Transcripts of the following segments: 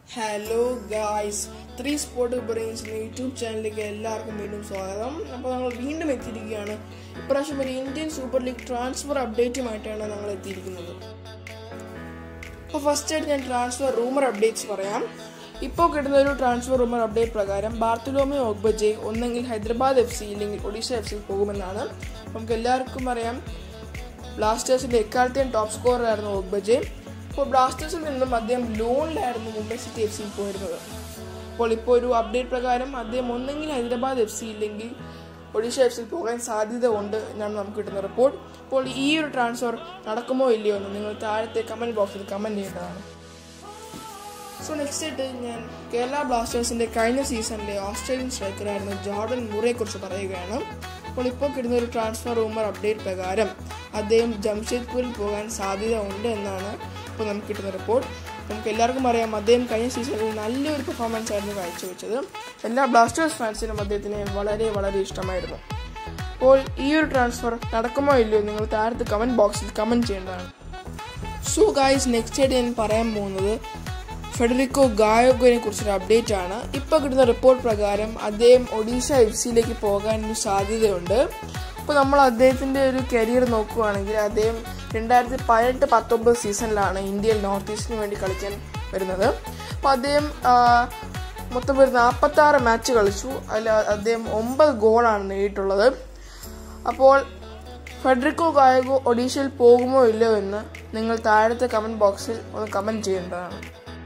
hello guys three sport ബ്രെയിൻസിന്റെ YouTube ചാനലിലേക്ക് എല്ലാവർക്കും വീണ്ടും സ്വാഗതം അപ്പോൾ ഞങ്ങൾ വീണ്ടും എത്തിയിരിക്കുകയാണ് ഇപ്രാവശ്യം ഒരു ഇന്ത്യൻ സൂപ്പർ ലീഗ് ട്രാൻസ്ഫർ അപ്ഡേറ്റുമായിട്ടാണ് ഞങ്ങൾ എത്തിയിരിക്കുന്നത് അപ്പോൾ ഫസ്റ്റ് ആയിട്ട് ഞാൻ ട്രാൻസ്ഫർ റൂമർ അപ്ഡേറ്റ്സ് പറയാം ഇപ്പോൾ കിട്ടുന്ന ഒരു ട്രാൻസ്ഫർ റൂമർ അപ്ഡേറ്റ് പ്രകാരം ബാർത്തലോമി ഓഗ്ബജെ ഒന്നെങ്കിൽ ഹൈദരാബാദ് എഫ് സി ഇല്ലെങ്കിൽ ഒഡീഷ എഫ് സി പോകുമെന്നാണ് നമുക്ക് എല്ലാവർക്കും അറിയാം ബ്ലാസ്റ്റേഴ്സിന്റെ എക്കാലത്തെയും ടോപ്പ് സ്കോറർ ആയിരുന്നു ഓഗ്ബജെ അപ്പോൾ ബ്ലാസ്റ്റേഴ്സിൽ നിന്നും അദ്ദേഹം ലോണിലായിരുന്നു മുംബൈ സിറ്റി എഫ് സിയിൽ പോയിരുന്നത് അപ്പോൾ ഇപ്പോൾ ഒരു അപ്ഡേറ്റ് പ്രകാരം അദ്ദേഹം ഒന്നെങ്കിൽ ഹൈദരാബാദ് എഫ് സി ഇല്ലെങ്കിൽ ഒഡീഷ എഫ് സിയിൽ പോകാൻ സാധ്യത ഉണ്ട് എന്നാണ് നമുക്ക് കിട്ടുന്ന റിപ്പോർട്ട് അപ്പോൾ ഈ ഒരു ട്രാൻസ്ഫർ നടക്കുമോ ഇല്ലയോ എന്ന് നിങ്ങൾ താഴത്തെ കമന്റ് ബോക്സിൽ കമന്റ് ചെയ്യേണ്ടതാണ് സോ നെക്സ്റ്റ് ആയിട്ട് ഞാൻ കേരള ബ്ലാസ്റ്റേഴ്സിന്റെ കഴിഞ്ഞ സീസണിലെ ഓസ്ട്രേലിയൻ സ്ട്രൈക്കറായിരുന്ന ജോർഡൻ മുറയെ കുറിച്ച് പറയുകയാണ് അപ്പോൾ ഇപ്പോൾ കിട്ടുന്ന ഒരു ട്രാൻസ്ഫർ റൂമർ അപ്ഡേറ്റ് പ്രകാരം അദ്ദേഹം ജംഷഡ്പൂരിൽ പോകാൻ സാധ്യത ഉണ്ട് എന്നാണ് ഇപ്പോൾ നമുക്ക് കിട്ടുന്ന റിപ്പോർട്ട് നമുക്ക് എല്ലാവർക്കും അറിയാം അദ്ദേഹം കഴിഞ്ഞ സീസണിൽ നല്ലൊരു പെർഫോമൻസ് ആയിരുന്നു കാഴ്ചവെച്ചത് എല്ലാ ബ്ലാസ്റ്റേഴ്സ് ഫാൻസിനും അദ്ദേഹത്തിനെ വളരെ വളരെ ഇഷ്ടമായിരുന്നു അപ്പോൾ ഈ ഒരു ട്രാൻസ്ഫർ നടക്കുമോ ഇല്ലയോ നിങ്ങൾ താഴത്ത് കമന്റ് ബോക്സിൽ കമന്റ് ചെയ്യേണ്ടതാണ് സോ ഗായ്സ് നെക്സ്റ്റ് ആയിട്ട് ഞാൻ പറയാൻ പോകുന്നത് ഫെഡറിക്കോ ഗായോഗനെ കുറിച്ചൊരു അപ്ഡേറ്റ് ആണ് ഇപ്പോൾ കിട്ടുന്ന റിപ്പോർട്ട് പ്രകാരം അദ്ദേഹം ഒഡീഷ എഫ് സിയിലേക്ക് പോകാൻ ഒരു സാധ്യതയുണ്ട് അപ്പോൾ നമ്മൾ അദ്ദേഹത്തിൻ്റെ ഒരു കരിയർ നോക്കുകയാണെങ്കിൽ അദ്ദേഹം രണ്ടായിരത്തി പതിനെട്ട് പത്തൊമ്പത് സീസണിലാണ് ഇന്ത്യയിൽ നോർത്ത് ഈസ്റ്റിന് വേണ്ടി കളിക്കാൻ വരുന്നത് അപ്പോൾ അദ്ദേഹം ആ, മൊത്തം ഒരു നാൽപ്പത്തി ആറ് മാച്ച് കളിച്ചു അതിൽ അദ്ദേഹം ഒമ്പത് ഗോളാണ് നേടിയിട്ടുള്ളത് അപ്പോൾ ഫെഡറിക്കോ ഗായകോ ഒഡീഷയിൽ പോകുമോ ഇല്ലയോ എന്ന് നിങ്ങൾ താഴത്തെ കമന്റ് ബോക്സിൽ ഒന്ന് കമന്റ് ചെയ്യേണ്ടതാണ്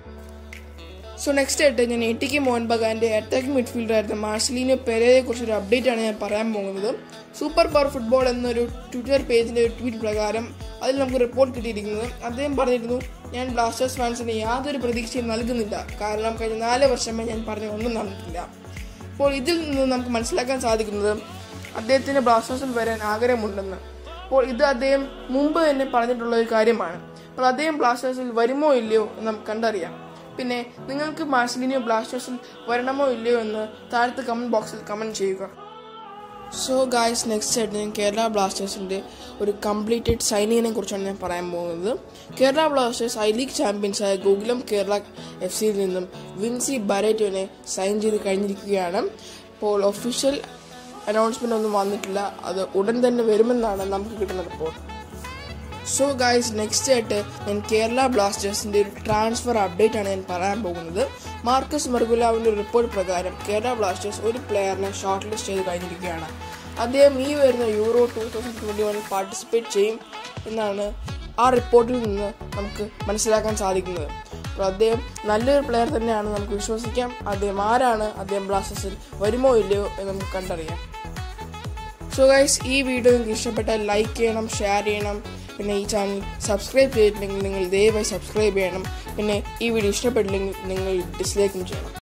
സോ നെക്സ്റ്റ് ആയിട്ട് ഞാൻ എ ടി കെ മോഹൻ ബഗാന്റെ അറ്റാക്കിംഗ് മിഡ്ഫീൽഡർ ആയിരുന്ന മാർസലീനോ പെരയെ കുറിച്ചൊരു അപ്ഡേറ്റ് ആണ് ഞാൻ പറയാൻ പോകുന്നത് സൂപ്പർ പവർ ഫുട്ബോൾ എന്നൊരു ട്വിറ്റർ പേജിന്റെ ഒരു ട്വീറ്റ് പ്രകാരം അതിൽ നമുക്ക് റിപ്പോർട്ട് കിട്ടിയിരിക്കുന്നത് അദ്ദേഹം പറഞ്ഞിരുന്നു ഞാൻ ബ്ലാസ്റ്റേഴ്സ് ഫാൻസിന് യാതൊരു പ്രതീക്ഷയും നൽകുന്നില്ല കാരണം കഴിഞ്ഞ നാല് വർഷമായി ഞാൻ പറഞ്ഞ ഒന്നും നടന്നിട്ടില്ല അപ്പോൾ ഇതിൽ നിന്ന് നമുക്ക് മനസ്സിലാക്കാൻ സാധിക്കുന്നത് അദ്ദേഹത്തിന് ബ്ലാസ്റ്റേഴ്സിൽ വരാൻ ആഗ്രഹമുണ്ടെന്ന് അപ്പോൾ ഇത് അദ്ദേഹം മുമ്പ് തന്നെ പറഞ്ഞിട്ടുള്ള ഒരു കാര്യമാണ് അപ്പോൾ അദ്ദേഹം ബ്ലാസ്റ്റേഴ്സിൽ വരുമോ ഇല്ലയോ എന്ന് നമുക്ക് കണ്ടറിയാം പിന്നെ നിങ്ങൾക്ക് മാർസലിനിയോ ബ്ലാസ്റ്റേഴ്സിൽ വരണമോ ഇല്ലയോ എന്ന് താഴത്തെ കമന്റ് ബോക്സിൽ കമന്റ് ചെയ്യുക സോ ഗായ്സ് നെക്സ്റ്റ് ആയിട്ട് ഞാൻ കേരള ബ്ലാസ്റ്റേഴ്സിന്റെ ഒരു കംപ്ലീറ്റഡ് സൈനിങ്ങിനെ കുറിച്ചാണ് ഞാൻ പറയാൻ പോകുന്നത് കേരള ബ്ലാസ്റ്റേഴ്സ് ഐ ലീഗ് ചാമ്പ്യൻസായ ഗോകുലം കേരള എഫ് സിയിൽ നിന്നും വിൻസി ബരേറ്റോനെ സൈൻ ചെയ്ത് കഴിഞ്ഞിരിക്കുകയാണ് ഇപ്പോൾ ഒഫീഷ്യൽ അനൗൺസ്മെന്റ് ഒന്നും വന്നിട്ടില്ല അത് ഉടൻ തന്നെ വരുമെന്നാണ് നമുക്ക് കിട്ടുന്ന റിപ്പോർട്ട് സോ ഗായ്സ് നെക്സ്റ്റ് ആയിട്ട് ഞാൻ കേരള ബ്ലാസ്റ്റേഴ്സിന്റെ ഒരു ട്രാൻസ്ഫർ അപ്ഡേറ്റ് ആണ് ഞാൻ പറയാൻ പോകുന്നത് മാർക്കസ് മെർഗുലാവിന്റെ ഒരു റിപ്പോർട്ട് പ്രകാരം കേരള ബ്ലാസ്റ്റേഴ്സ് ഒരു പ്ലെയറിനെ ഷോർട്ട് ലിസ്റ്റ് ചെയ്ത് കഴിഞ്ഞിരിക്കുകയാണ് അദ്ദേഹം ഈ വരുന്ന യൂറോ ടൂ തൗസൻഡ് ട്വന്റി വണ്ണിൽ പാർട്ടിസിപ്പേറ്റ് ചെയ്യും എന്നാണ് ആ റിപ്പോർട്ടിൽ നിന്ന് നമുക്ക് മനസ്സിലാക്കാൻ സാധിക്കുന്നത് അപ്പോൾ അദ്ദേഹം നല്ലൊരു പ്ലെയർ തന്നെയാണ് നമുക്ക് വിശ്വസിക്കാം അദ്ദേഹം ആരാണ് അദ്ദേഹം ബ്ലാസ്റ്റേഴ്സിൽ വരുമോ ഇല്ലയോ എന്ന് നമുക്ക് കണ്ടറിയാം സോ ഗൈസ് ഈ വീഡിയോ നിങ്ങൾക്ക് ഇഷ്ടപ്പെട്ടാൽ ലൈക്ക് ചെയ്യണം ഷെയർ ചെയ്യണം പിന്നെ ഈ ചാനൽ സബ്സ്ക്രൈബ് ചെയ്തിട്ടില്ലെങ്കിൽ നിങ്ങൾ ദയവായി സബ്സ്ക്രൈബ് ചെയ്യണം പിന്നെ ഈ വീഡിയോ ഇഷ്ടപ്പെട്ടില്ലെങ്കിൽ നിങ്ങൾ ഡിസ്ലൈക്കും ചെയ്യണം